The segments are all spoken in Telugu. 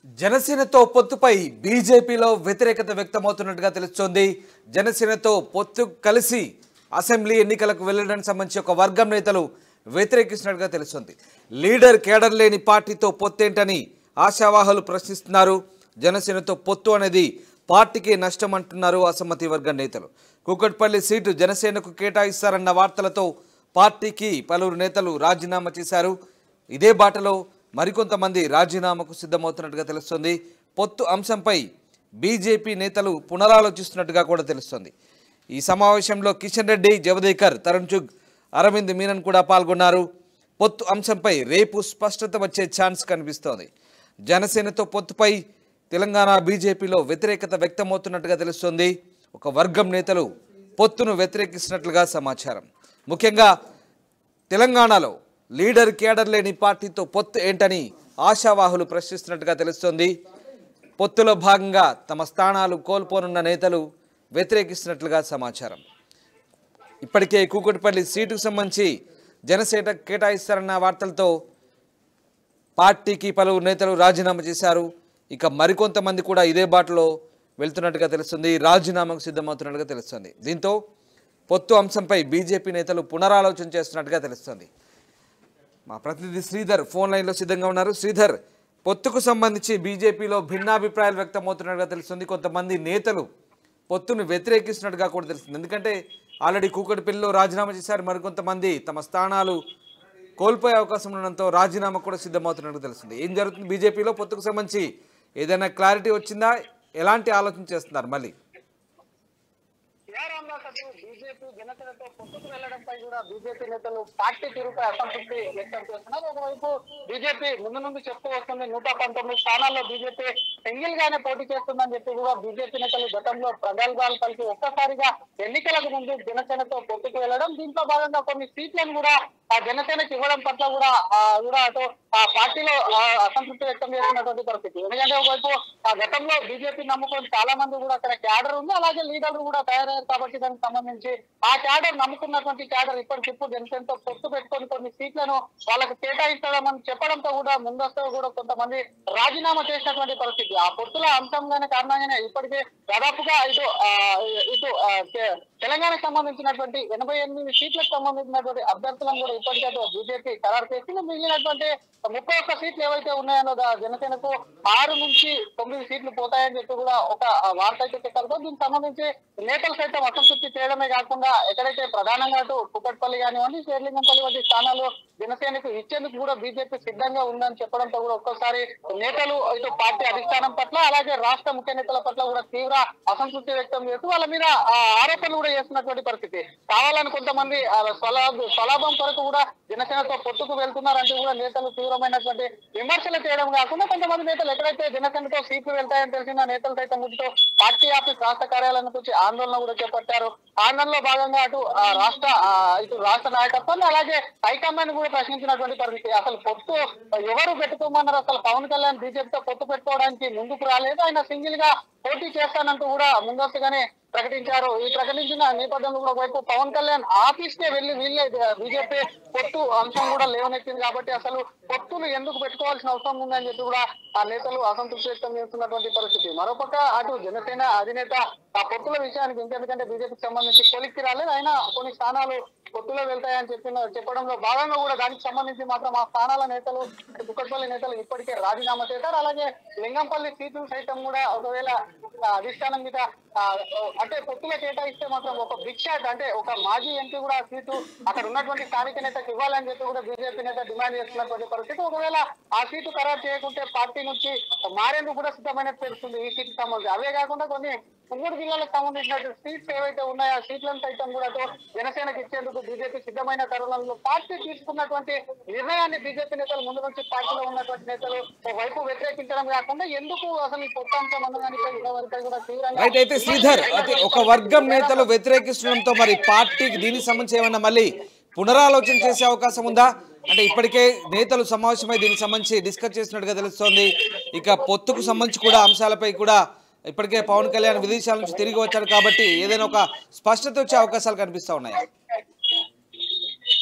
జనసేనతో పొత్తుపై బీజేపీలో వ్యతిరేకత వ్యక్తమవుతున్నట్టుగా తెలుస్తోంది జనసేనతో పొత్తు కలిసి అసెంబ్లీ ఎన్నికలకు వెళ్లడానికి సంబంధించి ఒక వర్గం నేతలు వ్యతిరేకిస్తున్నట్టుగా తెలుస్తోంది లీడర్ కేడర్ లేని పార్టీతో పొత్తేంటని ఆశావాహులు ప్రశ్నిస్తున్నారు జనసేనతో పొత్తు అనేది పార్టీకి నష్టం అంటున్నారు అసమ్మతి వర్గం నేతలు కూకట్పల్లి సీటు జనసేనకు కేటాయిస్తారన్న వార్తలతో పార్టీకి పలువురు నేతలు రాజీనామా చేశారు ఇదే బాటలో మరికొంతమంది రాజీనామాకు సిద్ధమవుతున్నట్టుగా తెలుస్తోంది పొత్తు అంశంపై బీజేపీ నేతలు పునరాలోచిస్తున్నట్టుగా కూడా తెలుస్తోంది ఈ సమావేశంలో కిషన్ రెడ్డి జవదేకర్ తరుణ్ చుగ్ అరవింద్ మీనన్ కూడా పాల్గొన్నారు పొత్తు అంశంపై రేపు స్పష్టత వచ్చే ఛాన్స్ కనిపిస్తోంది జనసేనతో పొత్తుపై తెలంగాణ బీజేపీలో వ్యతిరేకత వ్యక్తమవుతున్నట్టుగా తెలుస్తోంది ఒక వర్గం నేతలు పొత్తును వ్యతిరేకిస్తున్నట్లుగా సమాచారం ముఖ్యంగా తెలంగాణలో లీడర్ కేడర్ లేని పార్టీతో పొత్తు ఏంటని ఆశావాహులు ప్రశ్నిస్తున్నట్టుగా తెలుస్తోంది పొత్తులో భాగంగా తమ స్థానాలు కోల్పోనున్న నేతలు వ్యతిరేకిస్తున్నట్లుగా సమాచారం ఇప్పటికే కూకట్పల్లి సీటుకు సంబంధించి జనసేన కేటాయిస్తారన్న వార్తలతో పార్టీకి పలువురు నేతలు రాజీనామా చేశారు ఇక మరికొంతమంది కూడా ఇదే బాటలో వెళ్తున్నట్టుగా తెలుస్తుంది రాజీనామాకు సిద్ధమవుతున్నట్టుగా తెలుస్తుంది దీంతో పొత్తు అంశంపై బీజేపీ నేతలు పునరాలోచన చేస్తున్నట్టుగా తెలుస్తుంది మా ప్రతినిధి శ్రీధర్ ఫోన్ లైన్లో సిద్ధంగా ఉన్నారు శ్రీధర్ పొత్తుకు సంబంధించి బీజేపీలో భిన్నాభిప్రాయాలు వ్యక్తమవుతున్నట్టుగా తెలుస్తుంది కొంతమంది నేతలు పొత్తును వ్యతిరేకిస్తున్నట్టుగా కూడా తెలుస్తుంది ఎందుకంటే ఆల్రెడీ కూకటిపల్లిలో రాజీనామా చేశారు మరికొంతమంది తమ స్థానాలు కోల్పోయే అవకాశం ఉండడంతో రాజీనామా కూడా సిద్ధమవుతున్నట్టు తెలుస్తుంది ఏం జరుగుతుంది బీజేపీలో పొత్తుకు సంబంధించి ఏదైనా క్లారిటీ వచ్చిందా ఎలాంటి ఆలోచన చేస్తున్నారు మళ్ళీ రామదాస్ అటు బీజేపీ జనసేనతో పొత్తుకు వెళ్లడంపై కూడా బీజేపీ నేతలు పార్టీ తీరుపై అసంతృప్తి వ్యక్తం చేస్తున్నారు ఒకవైపు బీజేపీ ముందు నుండి చెప్తూ వస్తుంది నూట పంతొమ్మిది స్థానాల్లో బీజేపీ సింగిల్ గానే పోటీ చేస్తుందని చెప్పి కూడా బీజేపీ నేతలు గతంలో ప్రగల్భాలు పలికి ఒక్కసారిగా ఎన్నికలకు ముందు జనసేనతో పొత్తుకు వెళ్లడం దీంట్లో భాగంగా కొన్ని సీట్లను కూడా ఆ జనసేనకి ఇవ్వడం పట్ల కూడా ఆ కూడా అటు ఆ పార్టీలో ఆ అసంతృప్తి వ్యక్తం చేస్తున్నటువంటి పరిస్థితి ఎందుకంటే ఒకవైపు ఆ గతంలో బీజేపీ నమ్ముకొని చాలా మంది కూడా అక్కడ క్యాడర్ ఉంది అలాగే లీడర్లు కూడా తయారయ్యారు కాబట్టి దానికి సంబంధించి ఆ క్యాడర్ నమ్ముకున్నటువంటి క్యాడర్ ఇప్పటికిప్పుడు జనసేనతో పొత్తు పెట్టుకొని కొన్ని సీట్లను వాళ్ళకి కేటాయిస్తామని చెప్పడంతో కూడా ముందస్తు కూడా కొంతమంది రాజీనామా చేసినటువంటి పరిస్థితి ఆ పొత్తుల అంశంగానే కారణంగానే ఇప్పటికే దాదాపుగా ఇటు ఆ, ఇటు ఆ, తె- తెలంగాణకు సంబంధించినటువంటి ఎనభై ఎనిమిది సీట్లకు సంబంధించినటువంటి అభ్యర్థులను కూడా ఇప్పటికే అటు బీజేపీ ఖరారు చేసింది మిగిలినటువంటి ముప్పై ఒక్క సీట్లు ఏవైతే ఉన్నాయో దా- జనసేనకు ఆరు నుంచి తొమ్మిది సీట్లు పోతాయని చెప్పి కూడా ఒక ఆ, వార్త అయితే చెప్పారు దీనికి సంబంధించి నేతలు సైతం అసంతృప్తి చేయడమే కాకుండా ఎక్కడైతే ప్రధానంగా అటు కుక్కట్పల్లి కానివ్వండి శేర్లింగంపల్లి వంటి స్థానాలు జనసేనకు ఇచ్చేందుకు కూడా బీజేపీ సిద్ధంగా ఉందని చెప్పడంతో కూడా ఒక్కసారి నేతలు ఇటు పార్టీ అధిష్టానం పట్ల అలాగే రాష్ట్ర ముఖ్య నేతల పట్ల కూడా తీవ్ర అసంతృప్తి వ్యక్తం చేస్తూ వాళ్ళ మీద ఆ, ఆరోపణలు కూడా చేస్తున్నటువంటి పరిస్థితి కావాలని కొంతమంది ఆ, స్వలాభ స్వలాభం కొరకు కూడా జనసేనతో పొత్తుకు వెళ్తున్నారంటూ కూడా నేతలు తీవ్రమైనటువంటి విమర్శలు చేయడం కాకుండా కొంతమంది నేతలు ఎక్కడైతే జనసేనతో సీట్లు వెళ్తాయని తెలిసిన నేతలు సైతం ముందుతో పార్టీ ఆఫీస్ రాష్ట్ర కార్యాలయానికి వచ్చి ఆందోళన కూడా చేపట్టారు ఆందోళనలో భాగంగా అటు ఆ, రాష్ట్ర ఆ, ఇటు రాష్ట్ర నాయకత్వాన్ని అలాగే హైకమాండ్ కూడా ప్రశ్నించినటువంటి పరిస్థితి అసలు పొత్తు ఎవరు పెట్టుకోమన్నారు అసలు పవన్ కళ్యాణ్ బీజేపీతో పొత్తు పెట్టుకోవడానికి ముందుకు రాలేదు ఆయన సింగిల్ గా పోటీ చేస్తానంటూ కూడా ముందస్తుగానే ప్రకటించారు ఈ ప్రకటించిన నేపథ్యంలో కూడా ఒకవైపు పవన్ కళ్యాణ్ ఆఫీస్ కే వెళ్లి వీళ్ళే బీజేపీ పొత్తు అంశం కూడా లేవనెత్తింది కాబట్టి అసలు పొత్తులు ఎందుకు పెట్టుకోవాల్సిన అవసరం ఉందని చెప్పి కూడా ఆ నేతలు అసంతృప్తి వ్యక్తం చేస్తున్నటువంటి పరిస్థితి మరోపక్క అటు జనసేన అధినేత ఆ పొత్తుల విషయానికి ఇంకెందుకంటే బీజేపీకి సంబంధించి కొలిక్కి రాలేదు అయినా కొన్ని స్థానాలు పొత్తులో వెళ్తాయని చెప్పిన చెప్పడంలో భాగంగా కూడా దానికి సంబంధించి మాత్రం ఆ స్థానాల నేతలు కుక్కట్పల్లి నేతలు ఇప్పటికే రాజీనామా చేశారు అలాగే లింగంపల్లి సీట్లు సైతం కూడా ఒకవేళ ఆ అధిష్టానం మీద ఆ, అంటే పొత్తులో కేటాయిస్తే మాత్రం ఒక బిగ్ షాట్ అంటే ఒక మాజీ ఎంపీ కూడా ఆ సీటు అక్కడ ఉన్నటువంటి స్థానిక నేతకు ఇవ్వాలని చెప్పి కూడా బీజేపీ నేత డిమాండ్ చేస్తున్నటువంటి పరిస్థితి ఒకవేళ ఆ సీటు ఖరారు చేయకుంటే పార్టీ నుంచి మారేందుకు కూడా సిద్ధమైనట్టు తెలుస్తుంది ఈ సీటు సంబంధించి అవే కాకుండా కొన్ని మూడు జిల్లాలకు సంబంధించినటువంటి సీట్స్ ఏవైతే ఉన్నాయో ఆ సీట్లను సైతం కూడా అటు జనసేనకు ఇచ్చేందుకు బీజేపీ సిద్ధమైన తరుణంలో పార్టీ తీసుకున్నటువంటి నిర్ణయాన్ని బీజేపీ నేతలు ముందు నుంచి పార్టీలో ఉన్నటువంటి నేతలు వైపు వ్యతిరేకించడం కాకుండా ఎందుకు అసలు ఈ కొత్త అంశం అన్నదానిపై ఇంతవరకు కూడా తీవ్రంగా రైట్ అయితే శ్రీధర్ అయితే ఒక వర్గం నేతలు వ్యతిరేకిస్తుండడంతో మరి పార్టీకి దీనికి సంబంధించి ఏమన్నా మళ్ళీ పునరాలోచన చేసే అవకాశం ఉందా అంటే ఇప్పటికే నేతలు సమావేశమై దీనికి సంబంధించి డిస్కస్ చేసినట్టుగా తెలుస్తోంది ఇక పొత్తుకు సంబంధించి కూడా అంశాలపై కూడా ఇప్పటికే పవన్ కళ్యాణ్ విదేశాల నుంచి తిరిగి వచ్చారు కాబట్టి ఏదైనా ఒక స్పష్టత వచ్చే అవకాశాలు కనిపిస్తా ఉన్నాయి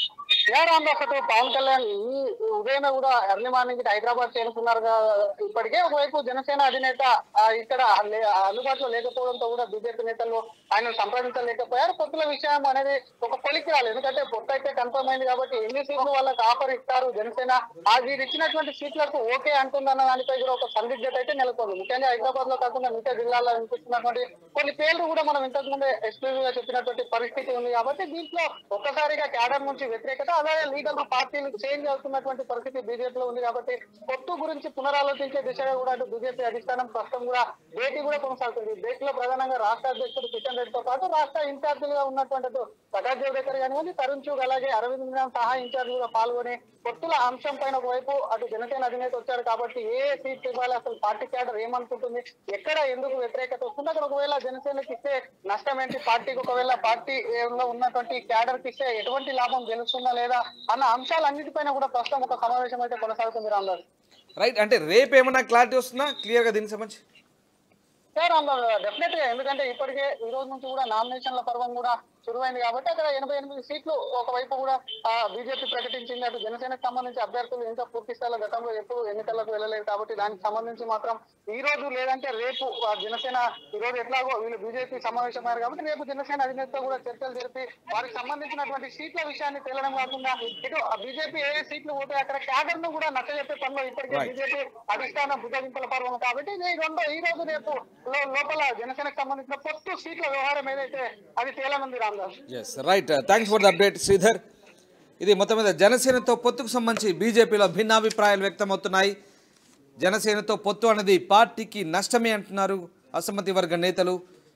యా రామదాస్ అటు పవన్ కళ్యాణ్ ఈ ఉదయమే కూడా ఎర్లీ మార్నింగ్ ఇటు హైదరాబాద్ చేరుకున్నారు కదా. ఇప్పటికే ఒకవైపు జనసేన అధినేత ఆ, ఇక్కడ లే- అందుబాటులో లేకపోవడంతో కూడా బీజేపీ నేతలు ఆయన సంప్రదించలేకపోయారు పొత్తుల విషయం అనేది ఒక కొలికి రాలేదు ఎందుకంటే పొత్తు అయితే కన్ఫర్మ్ అయింది కాబట్టి ఎన్ని సీట్లు వాళ్ళకి ఆఫర్ ఇస్తారు జనసేన ఆ వీరు ఇచ్చినటువంటి సీట్లకు ఓకే అంటుందన్న దానిపై కూడా ఒక సందిగ్ధత అయితే నెలకొంది ముఖ్యంగా హైదరాబాద్ లో కాకుండా మిగతా జిల్లాల్లో వినిపిస్తున్నటువంటి కొన్ని పేర్లు కూడా మనం ఇంతకు ముందే ఎక్స్క్లూజివ్ గా చెప్పినటువంటి పరిస్థితి ఉంది కాబట్టి దీంట్లో ఒక్కసారిగా క్యాడర్ నుంచి వ్యతిరేకత అలాగే లీగల్ పార్టీలు చేంజ్ అవుతున్నటువంటి పరిస్థితి బీజేపీలో ఉంది కాబట్టి పొత్తు గురించి పునరాలోచించే దిశగా కూడా అటు బీజేపీ అధిష్టానం ప్రస్తుతం కూడా భేటీ కూడా కొనసాగుతుంది భేటీలో ప్రధానంగా రాష్ట్ర అధ్యక్షుడు కిషన్ రెడ్డితో పాటు రాష్ట్ర ఇన్ఛార్జీలుగా ఉన్నటువంటి అటు ప్రకాష్ జవడేకర్ కానివ్వండి తరుణ్ చూగ్ అలాగే అరవింద్ మీనన్ సహా ఇన్ఛార్జ్ కూడా పాల్గొని పొత్తుల అంశం పైన ఒకవైపు అటు జనసేన అధినేత వచ్చారు కాబట్టి ఏ సీట్ ఇవ్వాలి అసలు పార్టీ క్యాడర్ ఏమనుకుంటుంది ఎక్కడ ఎందుకు వ్యతిరేకత వస్తుంది అక్కడ ఒకవేళ జనసేనకి ఇస్తే నష్టం ఏంటి పార్టీకి ఒకవేళ పార్టీ లో ఉన్నటువంటి క్యాడర్ కి ఇస్తే ఎటువంటి లాభం గెలుస్తుందా లేదా అన్న అంశాలన్నిటిపైన కూడా ప్రస్తుతం ఒక సమావేశం అయితే కొనసాగుతుంది రామ్దాస్ రైట్ అంటే రేపు ఏమన్నా క్లారిటీ వస్తుందా క్లియర్గా దీనికి సంబంధించి సార్ డెఫినెట్ గా ఎందుకంటే ఇప్పటికే ఈ రోజు నుంచి కూడా నామినేషన్ల పర్వం కూడా శురువైంది కాబట్టి అక్కడ ఎనభై ఎనిమిది సీట్లు ఒకవైపు కూడా బీజేపీ ప్రకటించింది అటు జనసేనకు సంబంధించి అభ్యర్థులు ఇంకా పూర్తి స్థాయిలో గతంలో ఎప్పుడు ఎన్నికలకు వెళ్ళలేదు కాబట్టి దానికి సంబంధించి మాత్రం ఈ రోజు లేదంటే రేపు ఆ, జనసేన ఈ రోజు ఎట్లాగో వీళ్ళు బీజేపీ సమావేశమయ్యారు కాబట్టి రేపు జనసేన అధినేతతో కూడా చర్చలు జరిపి వారికి సంబంధించినటువంటి సీట్ల విషయాన్ని తేలడం కాకుండా ఇటు బీజేపీ ఏ సీట్లు పోతే అక్కడ క్యాడర్ ను కూడా నచ్చజెప్పే పనిలో ఇప్పటికే Right. బీజేపీ అధిష్టానం బుద్ధగింపుల పర్వం కాబట్టి ఇది రెండో ఈ రోజు రేపు లో- లోపల జనసేనకు సంబంధించిన పొత్తు సీట్ల వ్యవహారం ఏదైతే అది తేలనుంది Ramdas yes right thanks for the update Sridhar ఇది మొత్తం మీద జనసేనతో పొత్తుకు సంబంధించి బీజేపీలో భిన్నాభిప్రాయాలు వ్యక్తమవుతున్నాయి జనసేనతో పొత్తు అనేది పార్టీకి నష్టమే అంటున్నారు అసమ్మతి వర్గ నేతలు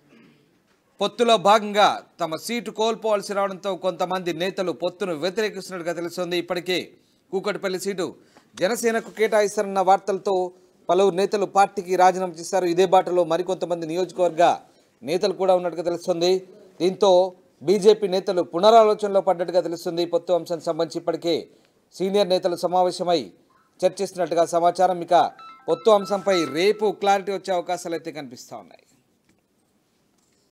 పొత్తులో భాగంగా తమ సీటు కోల్పోవాల్సి రావడంతో కొంతమంది నేతలు పొత్తును వ్యతిరేకిస్తున్నట్టుగా తెలుస్తోంది ఇప్పటికే కూకట్పల్లి సీటు జనసేనకు కేటాయిస్తారన్న వార్తలతో పలువురు నేతలు పార్టీకి రాజీనామా చేశారు ఇదే బాటలో మరికొంతమంది నియోజకవర్గ నేతలు కూడా ఉన్నట్టుగా తెలుస్తుంది దీంతో బీజేపీ నేతలు పునరాలోచనలో పడ్డట్టుగా తెలుస్తుంది పొత్తు అంశానికి సంబంధించి ఇప్పటికే సీనియర్ నేతలు సమావేశమై చర్చిస్తున్నట్టుగా సమాచారం ఇక పొత్తు అంశంపై రేపు క్లారిటీ వచ్చే అవకాశాలు అయితే కనిపిస్తూ ఉన్నాయి